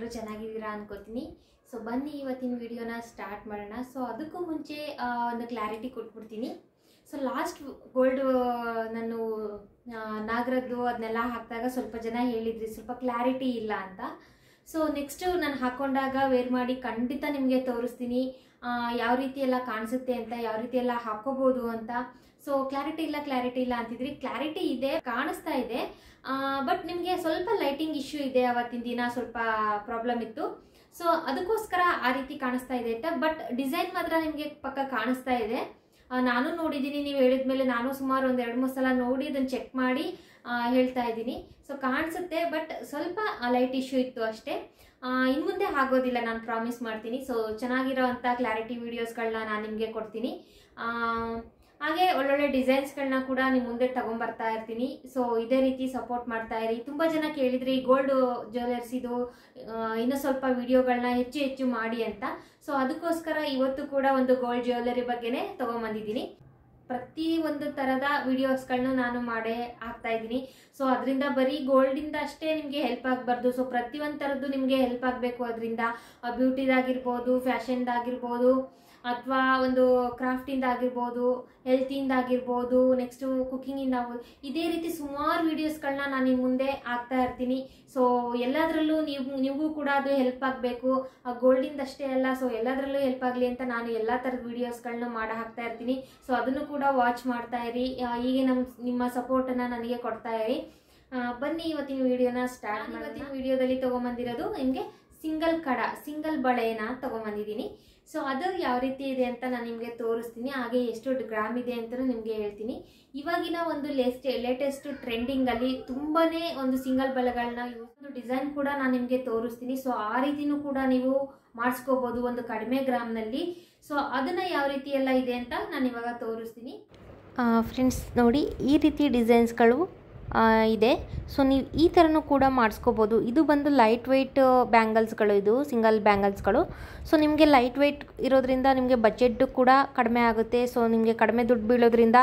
ಎಲ್ಲರೂ ಚೆನ್ನಾಗಿದ್ದೀರಾ ಅನ್ಕೋತೀನಿ ಸೊ ಬನ್ನಿ ಇವತ್ತಿನ ವಿಡಿಯೋನ ಸ್ಟಾರ್ಟ್ ಮಾಡೋಣ ಸೊ ಅದಕ್ಕೂ ಮುಂಚೆ ಆ, ಒಂದು ಕ್ಲಾರಿಟಿ ಕೊಟ್ಬಿಡ್ತೀನಿ ಸೊ ಲಾಸ್ಟ್ ಗೋಲ್ಡ್ ನಾನು ಆ, ನಾಗರದ್ದು ಅದನ್ನೆಲ್ಲ ಹಾಕಿದಾಗ ಸ್ವಲ್ಪ ಜನ ಹೇಳಿದ್ರಿ ಸ್ವಲ್ಪ ಕ್ಲಾರಿಟಿ ಇಲ್ಲ ಅಂತ ಸೊ ನೆಕ್ಸ್ಟು ನಾನು ಹಾಕೊಂಡಾಗ ವೇರ್ ಮಾಡಿ ಖಂಡಿತ ನಿಮಗೆ ತೋರಿಸ್ತೀನಿ ಆ, ಯಾವ ರೀತಿ ಎಲ್ಲ ಕಾಣಿಸುತ್ತೆ ಅಂತ ಯಾವ ರೀತಿ ಎಲ್ಲ ಹಾಕೋಬೋದು ಅಂತ ಸೊ ಕ್ಲಾರಿಟಿ ಇಲ್ಲ ಕ್ಲಾರಿಟಿ ಇಲ್ಲ ಅಂತಿದ್ರಿ ಕ್ಲಾರಿಟಿ ಇದೆ ಕಾಣಿಸ್ತಾ ಇದೆ ಬಟ್ ನಿಮಗೆ ಸ್ವಲ್ಪ ಲೈಟಿಂಗ್ ಇಶ್ಯೂ ಇದೆ ಅವತ್ತಿನ ದಿನ ಸ್ವಲ್ಪ ಪ್ರಾಬ್ಲಮ್ ಇತ್ತು ಸೊ ಅದಕ್ಕೋಸ್ಕರ ಆ ರೀತಿ ಕಾಣಿಸ್ತಾ ಇದೆ ಅಂತ ಬಟ್ ಡಿಸೈನ್ ಮಾತ್ರ ನಿಮಗೆ ಪಕ್ಕ ಕಾಣಿಸ್ತಾ ಇದೆ ಆ, ನಾನು ನೋಡಿದ್ದೀನಿ ನೀವು ಹೇಳಿದ್ಮೇಲೆ ನಾನು ಸುಮಾರು ಒಂದು ಎರಡು ಮೂರು ಸಲ ನೋಡಿ ಅದನ್ನು ಚೆಕ್ ಮಾಡಿ ಆ, ಹೇಳ್ತಾ ಇದ್ದೀನಿ ಸೊ ಕಾಣಿಸುತ್ತೆ ಬಟ್ ಸ್ವಲ್ಪ ಲೈಟ್ ಇಶ್ಯೂ ಇತ್ತು ಅಷ್ಟೇ ಇನ್ನು ಮುಂದೆ ಆಗೋದಿಲ್ಲ ನಾನು ಪ್ರಾಮಿಸ್ ಮಾಡ್ತೀನಿ ಸೊ ಚೆನ್ನಾಗಿರೋ ಅಂಥ ಕ್ಲಾರಿಟಿ ವೀಡಿಯೋಸ್ಗಳನ್ನ ನಾನು ನಿಮಗೆ ಕೊಡ್ತೀನಿ ಆ, ಹಾಗೆ ಒಳ್ಳೊಳ್ಳೆ ಡಿಸೈನ್ಸ್ಗಳನ್ನ ಕೂಡ ನಿಮ್ಮ ಮುಂದೆ ತಗೊಂಬರ್ತಾ ಇರ್ತೀನಿ ಸೊ ಇದೇ ರೀತಿ ಸಪೋರ್ಟ್ ಮಾಡ್ತಾ ಇರಿ ತುಂಬ ಜನ ಕೇಳಿದ್ರಿ ಗೋಲ್ಡ್ ಜ್ಯುವೆಲರ್ಸ್ ಇದು ಆ, ಇನ್ನೂ ಸ್ವಲ್ಪ ವಿಡಿಯೋಗಳನ್ನ ಹೆಚ್ಚು ಹೆಚ್ಚು ಮಾಡಿ ಅಂತ ಸೊ ಅದಕ್ಕೋಸ್ಕರ ಇವತ್ತು ಕೂಡ ಒಂದು ಗೋಲ್ಡ್ ಜ್ಯುವೆಲರಿ ಬಗ್ಗೆನೇ ತಗೊಂಬಂದಿದ್ದೀನಿ ಪ್ರತಿ ಒಂದು ಥರದ ವಿಡಿಯೋಸ್ಗಳನ್ನ ನಾನು ಮಾಡೇ ಹಾಕ್ತಾ ಇದ್ದೀನಿ ಸೊ ಅದರಿಂದ ಬರೀ ಗೋಲ್ಡಿಂದ ಅಷ್ಟೇ ನಿಮಗೆ ಹೆಲ್ಪ್ ಆಗಬಾರ್ದು ಸೊ ಪ್ರತಿಯೊಂದು ಥರದ್ದು ನಿಮಗೆ ಹೆಲ್ಪ್ ಆಗಬೇಕು ಅದರಿಂದ ಬ್ಯೂಟಿದಾಗಿರ್ಬೋದು ಫ್ಯಾಷನ್ದಾಗಿರ್ಬೋದು ಅಥವಾ ಒಂದು ಕ್ರಾಫ್ಟಿಂದ ಆಗಿರ್ಬೋದು ಹೆಲ್ತಿಂದ ಆಗಿರ್ಬೋದು ನೆಕ್ಸ್ಟು ಕುಕ್ಕಿಂಗಿಂದ ಆಗ್ಬೋದು ಇದೇ ರೀತಿ ಸುಮಾರು ವೀಡಿಯೋಸ್ಗಳನ್ನ ನಾನು ನಿಮ್ಮ ಮುಂದೆ ಹಾಕ್ತಾ ಇರ್ತೀನಿ ಸೊ ಎಲ್ಲದರಲ್ಲೂ ನೀವು ನಿಮಗೂ ಕೂಡ ಅದು ಹೆಲ್ಪ್ ಆಗಬೇಕು ಗೋಲ್ಡಿಂದ ಅಷ್ಟೇ ಅಲ್ಲ ಸೊ ಎಲ್ಲದರಲ್ಲೂ ಹೆಲ್ಪ್ ಆಗಲಿ ಅಂತ ನಾನು ಎಲ್ಲ ಥರದ ವೀಡಿಯೋಸ್ಗಳನ್ನ ಮಾಡಿ ಹಾಕ್ತಾ ಇರ್ತೀನಿ ಸೊ ಅದನ್ನು ಕೂಡ ವಾಚ್ ಮಾಡ್ತಾ ಇರಿ ಆ, ಹೀಗೆ ನಮ್ಮ ನಿಮ್ಮ ಸಪೋರ್ಟನ್ನು ನನಗೆ ಕೊಡ್ತಾ ಇರಿ ಆ, ಬನ್ನಿ ಇವತ್ತಿನ ವಿಡಿಯೋನ ಸ್ಟಾರ್ಟ್ ಇವತ್ತಿನ ವಿಡಿಯೋದಲ್ಲಿ ತೊಗೊಂಬಂದಿರೋದು ನಿಮಗೆ ಸಿಂಗಲ್ ಕಡ ಸಿಂಗಲ್ ಬಳೆನ ತೊಗೊಂಬಂದಿದ್ದೀನಿ ಸೊ ಅದು ಯಾವ ರೀತಿ ಇದೆ ಅಂತ ನಾನು ನಿಮಗೆ ತೋರಿಸ್ತೀನಿ ಹಾಗೆ ಎಷ್ಟು ಗ್ರಾಮ್ ಇದೆ ಅಂತಲೂ ನಿಮಗೆ ಹೇಳ್ತೀನಿ ಇವಾಗಿನ ಒಂದು ಲೇಸ್ಟ್ ಲೇಟೆಸ್ಟ್ ಟ್ರೆಂಡಿಂಗಲ್ಲಿ ತುಂಬಾ ಒಂದು ಸಿಂಗಲ್ ಬಳೆಗಳನ್ನ ಒಂದು ಡಿಸೈನ್ ಕೂಡ ನಾನು ನಿಮಗೆ ತೋರಿಸ್ತೀನಿ ಸೊ ಆ ರೀತಿನೂ ಕೂಡ ನೀವು ಮಾಡಿಸ್ಕೋಬೋದು ಒಂದು ಕಡಿಮೆ ಗ್ರಾಮ್ನಲ್ಲಿ ಸೊ ಅದನ್ನು ಯಾವ ರೀತಿ ಎಲ್ಲ ಇದೆ ಅಂತ ನಾನು ಇವಾಗ ತೋರಿಸ್ತೀನಿ ಫ್ರೆಂಡ್ಸ್ ನೋಡಿ ಈ ರೀತಿ ಡಿಸೈನ್ಸ್ಗಳು ಆ, ಇದೆ ಸೊ ನೀವು ಈ ಥರನೂ ಕೂಡ ಮಾಡಿಸ್ಕೋಬೋದು ಇದು ಬಂದು ಲೈಟ್ ವೆಯ್ಟ್ ಬ್ಯಾಂಗಲ್ಸ್ಗಳು ಇದು ಸಿಂಗಲ್ ಬ್ಯಾಂಗಲ್ಸ್ಗಳು ಸೊ ನಿಮಗೆ ಲೈಟ್ ವೆಯ್ಟ್ ಇರೋದ್ರಿಂದ ನಿಮಗೆ ಬಜೆಟ್ ಕೂಡ ಕಡಿಮೆ ಆಗುತ್ತೆ ಸೊ ನಿಮಗೆ ಕಡಿಮೆ ದುಡ್ಡು ಬೀಳೋದ್ರಿಂದ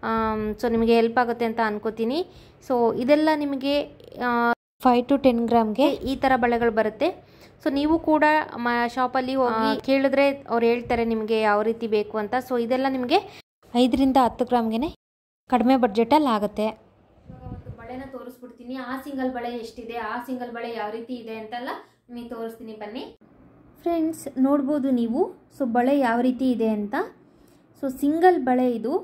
ಸೊ ನಿಮಗೆ ಹೆಲ್ಪ್ ಆಗುತ್ತೆ ಅಂತ ಅನ್ಕೋತೀನಿ ಸೊ ಇದೆಲ್ಲ ನಿಮಗೆ ಫೈವ್ ಟು ಟೆನ್ ಗ್ರಾಮ್ಗೆ ಈ ಥರ ಬಳೆಗಳು ಬರುತ್ತೆ ಸೊ ನೀವು ಕೂಡ ಮ ಶಾಪಲ್ಲಿ ಹೋಗಿ ಕೇಳಿದ್ರೆ ಅವ್ರು ಹೇಳ್ತಾರೆ ನಿಮಗೆ ಯಾವ ರೀತಿ ಬೇಕು ಅಂತ ಸೊ ಇದೆಲ್ಲ ನಿಮಗೆ ಐದರಿಂದ ಹತ್ತು ಗ್ರಾಮ್ಗೆ ಕಡಿಮೆ ಬಡ್ಜೆಟಲ್ಲಿ ಆಗುತ್ತೆ ಇವಾಗ ಒಂದು ಬಳೆನ ತೋರಿಸ್ಬಿಡ್ತೀನಿ ಆ ಸಿಂಗಲ್ ಬಳೆ ಎಷ್ಟಿದೆ ಆ ಸಿಂಗಲ್ ಬಳೆ ಯಾವ ರೀತಿ ಇದೆ ಅಂತೆಲ್ಲ ನಿಮಗೆ ತೋರಿಸ್ತೀನಿ ಬನ್ನಿ ಫ್ರೆಂಡ್ಸ್ ನೋಡ್ಬೋದು ನೀವು ಸೊ ಬಳೆ ಯಾವ ರೀತಿ ಇದೆ ಅಂತ ಸೊ ಸಿಂಗಲ್ ಬಳೆ ಇದು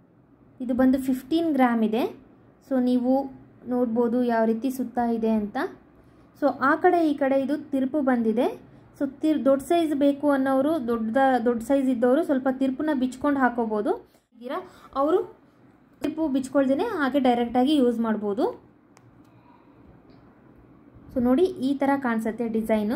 ಇದು ಬಂದು ಫಿಫ್ಟೀನ್ ಗ್ರಾಮ್ ಇದೆ ಸೊ ನೀವು ನೋಡ್ಬೋದು ಯಾವ ರೀತಿ ಸುತ್ತ ಇದೆ ಅಂತ ಸೊ ಆ ಕಡೆ ಈ ಕಡೆ ಇದು ತಿರುಪು ಬಂದಿದೆ ಸೊ ತಿರ್ ದೊಡ್ಡ ಸೈಜ್ ಬೇಕು ಅನ್ನೋರು ದೊಡ್ಡ ದೊಡ್ಡ ಸೈಜ್ ಇದ್ದವರು ಸ್ವಲ್ಪ ತಿರುಪನ್ನ ಬಿಚ್ಕೊಂಡು ಹಾಕೋಬೋದು ಇದ್ದೀರಾ ಅವರು ತಿರುಪು ಬಿಚ್ಕೊಳ್ದೇ ಹಾಗೆ ಡೈರೆಕ್ಟಾಗಿ ಯೂಸ್ ಮಾಡ್ಬೋದು ಸೊ ನೋಡಿ ಈ ಥರ ಕಾಣಿಸುತ್ತೆ ಡಿಸೈನು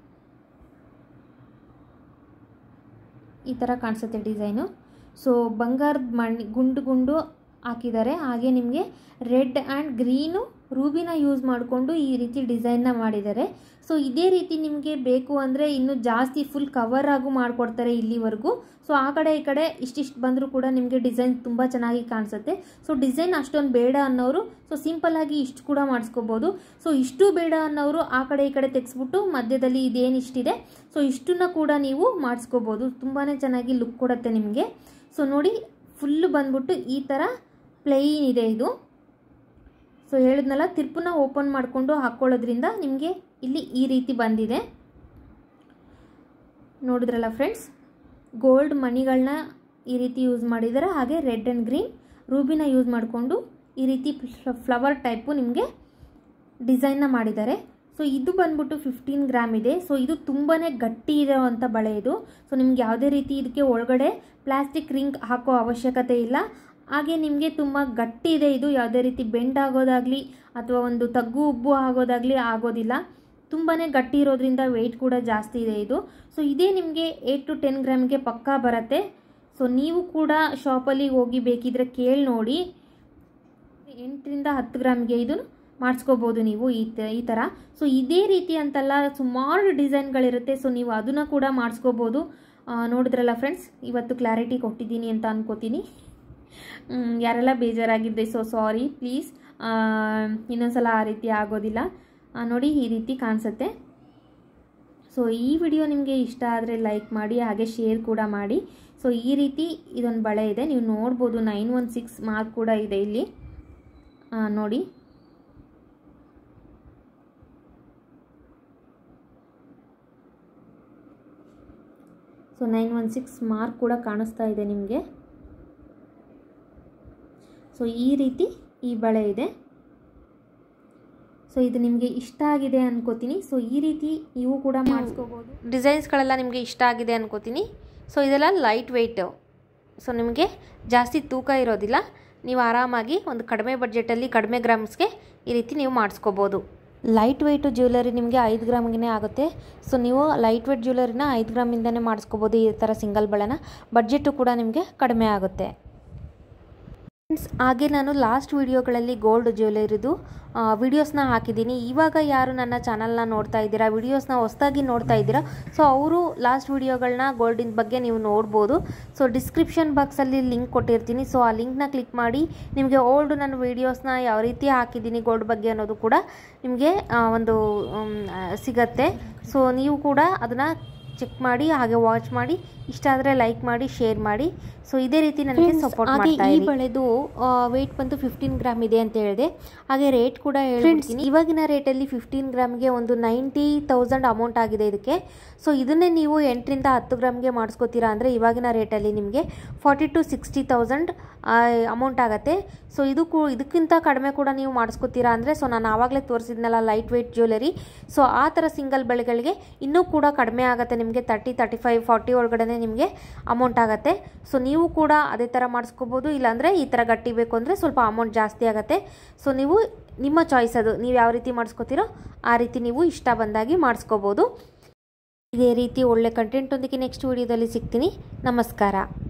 ಈ ಥರ ಕಾಣಿಸುತ್ತೆ ಡಿಸೈನು ಸೊ ಬಂಗಾರದ ಮಣ್ಣಿ ಗುಂಡು ಗುಂಡು ಹಾಕಿದ್ದಾರೆ ಹಾಗೆ ನಿಮಗೆ ರೆಡ್ ಆ್ಯಂಡ್ ಗ್ರೀನು ರೂಬಿನ ಯೂಸ್ ಮಾಡಿಕೊಂಡು ಈ ರೀತಿ ಡಿಸೈನ್ನ ಮಾಡಿದ್ದಾರೆ ಸೊ ಇದೇ ರೀತಿ ನಿಮಗೆ ಬೇಕು ಅಂದರೆ ಇನ್ನೂ ಜಾಸ್ತಿ ಫುಲ್ ಕವರ್ ಆಗು ಮಾಡಿಕೊಡ್ತಾರೆ ಇಲ್ಲಿವರೆಗೂ ಸೊ ಆ ಕಡೆ ಈ ಕಡೆ ಇಷ್ಟಿಷ್ಟು ಬಂದರೂ ಕೂಡ ನಿಮಗೆ ಡಿಸೈನ್ ತುಂಬ ಚೆನ್ನಾಗಿ ಕಾಣಿಸುತ್ತೆ ಸೊ ಡಿಸೈನ್ ಅಷ್ಟೊಂದು ಬೇಡ ಅನ್ನೋರು ಸೊ ಸಿಂಪಲ್ಲಾಗಿ ಇಷ್ಟು ಕೂಡ ಮಾಡಿಸ್ಕೋಬೋದು ಸೊ ಇಷ್ಟು ಬೇಡ ಅನ್ನೋರು ಆ ಕಡೆ ಈ ಕಡೆ ತೆಗೆಸ್ಬಿಟ್ಟು ಮಧ್ಯದಲ್ಲಿ ಇದೇನು ಇಷ್ಟಿದೆ ಸೊ ಇಷ್ಟನ್ನ ಕೂಡ ನೀವು ಮಾಡಿಸ್ಕೋಬೋದು ತುಂಬಾ ಚೆನ್ನಾಗಿ ಲುಕ್ ಕೊಡುತ್ತೆ ನಿಮಗೆ ಸೊ ನೋಡಿ ಫುಲ್ಲು ಬಂದ್ಬಿಟ್ಟು ಈ ಥರ ಪ್ಲೈನ್ ಇದೆ ಇದು ಸೊ ಹೇಳಿದ್ನಲ್ಲ ತಿರ್ಪನ್ನ ಓಪನ್ ಮಾಡಿಕೊಂಡು ಹಾಕ್ಕೊಳ್ಳೋದ್ರಿಂದ ನಿಮಗೆ ಇಲ್ಲಿ ಈ ರೀತಿ ಬಂದಿದೆ ನೋಡಿದ್ರಲ್ಲ ಫ್ರೆಂಡ್ಸ್ ಗೋಲ್ಡ್ ಮಣಿಗಳನ್ನ ಈ ರೀತಿ ಯೂಸ್ ಮಾಡಿದ್ದಾರೆ ಹಾಗೆ ರೆಡ್ ಆ್ಯಂಡ್ ಗ್ರೀನ್ ರೂಬಿನ ಯೂಸ್ ಮಾಡಿಕೊಂಡು ಈ ರೀತಿ ಫ್ಲವರ್ ಟೈಪು ನಿಮಗೆ ಡಿಸೈನ್ನ ಮಾಡಿದ್ದಾರೆ ಸೊ ಇದು ಬಂದ್ಬಿಟ್ಟು ಫಿಫ್ಟೀನ್ ಗ್ರಾಮ್ ಇದೆ ಸೊ ಇದು ತುಂಬಾ ಗಟ್ಟಿ ಇರೋವಂಥ ಬಳೆ ಇದು ಸೊ ನಿಮ್ಗೆ ಯಾವುದೇ ರೀತಿ ಇದಕ್ಕೆ ಒಳಗಡೆ ಪ್ಲಾಸ್ಟಿಕ್ ರಿಂಗ್ ಹಾಕೋ ಅವಶ್ಯಕತೆ ಇಲ್ಲ ಹಾಗೆ ನಿಮಗೆ ತುಂಬ ಗಟ್ಟಿ ಇದೆ ಇದು ಯಾವುದೇ ರೀತಿ ಬೆಂಡ್ ಆಗೋದಾಗಲಿ ಅಥವಾ ಒಂದು ತಗ್ಗು ಉಬ್ಬು ಆಗೋದಾಗಲಿ ಆಗೋದಿಲ್ಲ ತುಂಬಾ ಗಟ್ಟಿ ಇರೋದ್ರಿಂದ ವೆಯ್ಟ್ ಕೂಡ ಜಾಸ್ತಿ ಇದೆ ಇದು ಸೊ ಇದೇ ನಿಮಗೆ ಏಯ್ಟ್ ಟು ಟೆನ್ ಗ್ರಾಮ್ಗೆ ಪಕ್ಕಾ ಬರುತ್ತೆ ಸೊ ನೀವು ಕೂಡ ಶಾಪಲ್ಲಿ ಹೋಗಿ ಬೇಕಿದ್ರೆ ಕೇಳಿ ನೋಡಿ ಎಂಟರಿಂದ ಹತ್ತು ಗ್ರಾಮ್ಗೆ ಇದು ಮಾಡಿಸ್ಕೋಬೋದು ನೀವು ಈ ತ ಈ ಥರ ಸೊ ಇದೇ ರೀತಿ ಅಂತಲ್ಲ ಸುಮಾರು ಡಿಸೈನ್ಗಳಿರುತ್ತೆ ಸೊ ನೀವು ಅದನ್ನು ಕೂಡ ಮಾಡಿಸ್ಕೋಬೋದು ಆ, ನೋಡಿದ್ರಲ್ಲ ಫ್ರೆಂಡ್ಸ್ ಇವತ್ತು ಕ್ಲಾರಿಟಿ ಕೊಟ್ಟಿದ್ದೀನಿ ಅಂತ ಅನ್ಕೋತೀನಿ ಮ್, ಯಾರೆಲ್ಲ ಬೇಜಾರಾಗಿದ್ದೆ ಸೊ ಸಾರಿ ಪ್ಲೀಸ್ ಇನ್ನೊಂದ್ಸಲ ಆ ರೀತಿ ಆಗೋದಿಲ್ಲ ಆ, ನೋಡಿ ಈ ರೀತಿ ಕಾಣಿಸುತ್ತೆ ಸೊ ಈ ವಿಡಿಯೋ ನಿಮಗೆ ಇಷ್ಟ ಆದರೆ ಲೈಕ್ ಮಾಡಿ ಹಾಗೆ ಶೇರ್ ಕೂಡ ಮಾಡಿ ಸೊ ಈ ರೀತಿ ಇದೊಂದು ಬಳೆ ಇದೆ ನೀವು ನೋಡ್ಬೋದು ನೈನ್ ಒನ್ ಸಿಕ್ಸ್ ಮಾರ್ಕ್ ಕೂಡ ಇದೆ ಇಲ್ಲಿ ಆ, ನೋಡಿ so nine one six mark ಕೂಡ ಕಾಣಿಸ್ತಾ ಇದೆ ನಿಮಗೆ ಸೊ ಈ ರೀತಿ ಈ ಬಳೆ ಇದೆ ಸೊ ಇದು ನಿಮಗೆ ಇಷ್ಟ ಆಗಿದೆ ಅನ್ಕೋತೀನಿ ಸೊ ಈ ರೀತಿ ನೀವು ಕೂಡ ಮಾಡಿಸ್ಕೋಬೋದು ಡಿಸೈನ್ಸ್ಗಳೆಲ್ಲ ನಿಮಗೆ ಇಷ್ಟ ಆಗಿದೆ ಅನ್ಕೋತೀನಿ ಸೊ ಇದೆಲ್ಲ ಲೈಟ್ ವೆಯ್ಟು ಸೊ ನಿಮಗೆ ಜಾಸ್ತಿ ತೂಕ ಇರೋದಿಲ್ಲ ನೀವು ಆರಾಮಾಗಿ ಒಂದು ಕಡಿಮೆ ಬಡ್ಜೆಟಲ್ಲಿ ಕಡಿಮೆ ಗ್ರಾಮ್ಸ್ಗೆ ಈ ರೀತಿ ನೀವು ಮಾಡಿಸ್ಕೋಬೋದು ಲೈಟ್ ವೆಯ್ಟು ಜ್ಯುವೆಲರಿ ನಿಮಗೆ ಐದು ಗ್ರಾಮ್ಗೆ ಆಗುತ್ತೆ ಸೊ ನೀವು ಲೈಟ್ ವೆಯ್ಟ್ ಜ್ಯುವೆಲರಿನ ಐದು ಗ್ರಾಮಿಂದನೇ ಮಾಡಿಸ್ಕೋಬೋದು ಈ ಥರ ಸಿಂಗಲ್ ಬಳೆನ ಬಡ್ಜೆಟು ಕೂಡ ನಿಮಗೆ ಕಡಿಮೆ ಆಗುತ್ತೆ ಫ್ರೆಂಡ್ಸ್ ಹಾಗೆ ನಾನು ಲಾಸ್ಟ್ ವೀಡಿಯೋಗಳಲ್ಲಿ ಗೋಲ್ಡ್ ಜ್ಯುವೆಲರಿದು ವಿಡಿಯೋಸ್ನ ಹಾಕಿದ್ದೀನಿ ಇವಾಗ ಯಾರು ನನ್ನ ಚಾನಲ್ನ ನೋಡ್ತಾ ಇದ್ದೀರಾ ವಿಡಿಯೋಸ್ನ ಹೊಸ್ದಾಗಿ ನೋಡ್ತಾ ಇದ್ದೀರಾ ಸೊ ಅವರು ಲಾಸ್ಟ್ ವೀಡಿಯೋಗಳನ್ನ ಗೋಲ್ಡಿನ ಬಗ್ಗೆ ನೀವು ನೋಡ್ಬೋದು ಸೊ ಡಿಸ್ಕ್ರಿಪ್ಷನ್ ಬಾಕ್ಸಲ್ಲಿ ಲಿಂಕ್ ಕೊಟ್ಟಿರ್ತೀನಿ ಸೊ ಆ ಲಿಂಕ್ನ ಕ್ಲಿಕ್ ಮಾಡಿ ನಿಮಗೆ ಓಲ್ಡ್ ನನ್ನ ವೀಡಿಯೋಸ್ನ ಯಾವ ರೀತಿ ಹಾಕಿದ್ದೀನಿ ಗೋಲ್ಡ್ ಬಗ್ಗೆ ಅನ್ನೋದು ಕೂಡ ನಿಮಗೆ ಆ, ಒಂದು ಮ್, ಆ, ಸಿಗತ್ತೆ ಸೊ ನೀವು ಕೂಡ ಅದನ್ನು ಚೆಕ್ ಮಾಡಿ ಹಾಗೆ ವಾಚ್ ಮಾಡಿ ಇಷ್ಟ ಆದರೆ ಲೈಕ್ ಮಾಡಿ ಶೇರ್ ಮಾಡಿ ಸೊ ಇದೇ ರೀತಿ ನನಗೆ ಸಪೋರ್ಟ್ ಮಾಡ್ತಾ ಈ ಬಳೆದು ವೆಯ್ಟ್ ಬಂದು ಫಿಫ್ಟೀನ್ ಗ್ರಾಮ್ ಇದೆ ಅಂತ ಹೇಳಿದೆ ಹಾಗೆ ರೇಟ್ ಕೂಡ ಹೇಳ್ತೀನಿ ಇವಾಗಿನ ರೇಟಲ್ಲಿ ಫಿಫ್ಟೀನ್ ಗ್ರಾಮ್ಗೆ ಒಂದು ನೈಂಟಿ ತೌಸಂಡ್ ಅಮೌಂಟ್ ಆಗಿದೆ ಇದಕ್ಕೆ ಸೊ ಇದನ್ನೇ ನೀವು ಎಂಟರಿಂದ ಹತ್ತು ಗ್ರಾಮ್ಗೆ ಮಾಡಿಸ್ಕೋತೀರಾ ಅಂದರೆ ಇವಾಗಿನ ರೇಟಲ್ಲಿ ನಿಮಗೆ forty two sixty thousand amount ಆಗುತ್ತೆ ಸೊ ಇದು ಕೂ ಇದಕ್ಕಿಂತ ಕಡಿಮೆ ಕೂಡ ನೀವು ಮಾಡಿಸ್ಕೋತೀರಾ ಅಂದರೆ ಸೊ ನಾನು ಆವಾಗಲೇ ತೋರಿಸಿದ್ನಲ್ಲ ಲೈಟ್ ವೆಯ್ಟ್ ಜ್ಯುವೆಲರಿ ಸೊ ಆ ಥರ ಸಿಂಗಲ್ ಬೆಳೆಗಳಿಗೆ ಇನ್ನೂ ಕೂಡ ಕಡಿಮೆ ಆಗುತ್ತೆ ನಿಮಗೆ ತರ್ಟಿ ತರ್ಟಿ ಫೈವ್ ಫಾರ್ಟಿ ಒಳಗಡೆ ನಿಮಗೆ ಅಮೌಂಟ್ ಆಗುತ್ತೆ ಸೊ ನೀವು ಕೂಡ ಅದೇ ಥರ ಮಾಡಿಸ್ಕೋಬೋದು ಇಲ್ಲಾಂದರೆ ಈ ಥರ ಗಟ್ಟಿ ಬೇಕು ಅಂದರೆ ಸ್ವಲ್ಪ ಅಮೌಂಟ್ ಜಾಸ್ತಿ ಆಗುತ್ತೆ ಸೊ ನೀವು ನಿಮ್ಮ ಚಾಯ್ಸ್ ಅದು ನೀವು ಯಾವ ರೀತಿ ಮಾಡಿಸ್ಕೋತೀರೋ ಆ ರೀತಿ ನೀವು ಇಷ್ಟ ಬಂದಾಗಿ ಮಾಡಿಸ್ಕೋಬೋದು ಇದೇ ರೀತಿ ಒಳ್ಳೆ ಕಂಟೆಂಟೊಂದಿಗೆ ನೆಕ್ಸ್ಟ್ ವೀಡಿಯೋದಲ್ಲಿ ಸಿಗ್ತೀನಿ ನಮಸ್ಕಾರ